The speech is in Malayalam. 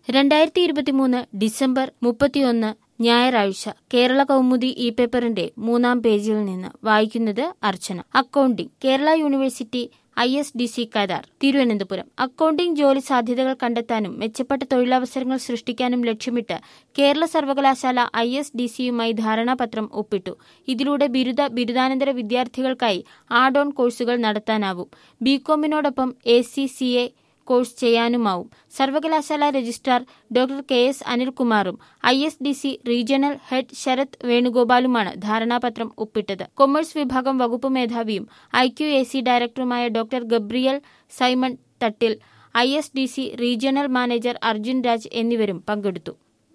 രണ്ടായിരത്തി ഇരുപത്തിമൂന്ന് ഡിസംബർ മുപ്പത്തിയൊന്ന് ഞായറാഴ്ച കേരള കൗമുദി ഇ പേപ്പറിന്റെ മൂന്നാം പേജിൽ നിന്ന് വായിക്കുന്നത് Archana accounting Kerala university I S D C കരാർ തിരുവനന്തപുരം അക്കൌണ്ടിംഗ് ജോലി സാധ്യതകൾ കണ്ടെത്താനും മെച്ചപ്പെട്ട തൊഴിലവസരങ്ങൾ സൃഷ്ടിക്കാനും ലക്ഷ്യമിട്ട് കേരള സർവകലാശാല ഐ എസ് ഡി സിയുമായി ധാരണാപത്രം ഒപ്പിട്ടു ഇതിലൂടെ ബിരുദ ബിരുദാനന്തര വിദ്യാർത്ഥികൾക്കായി ആഡ് ഓൺ കോഴ്സുകൾ നടത്താനാവും ബികോമിനോടൊപ്പം A C C A course ചെയ്യാനുമാവും സർവകലാശാല രജിസ്ട്രാർ ഡോക്ടർ കെ എസ് അനിൽകുമാറും I S D C regional head Sharath വേണുഗോപാലുമാണ് ധാരണാപത്രം ഒപ്പിട്ടത് കൊമേഴ്സ് വിഭാഗം വകുപ്പ് മേധാവിയും ഐ ക്യു എ സി ഡയറക്ടറുമായ doctor Gabriel Simon Thattil I S D C regional manager Arjun Raj എന്നിവരും പങ്കെടുത്തു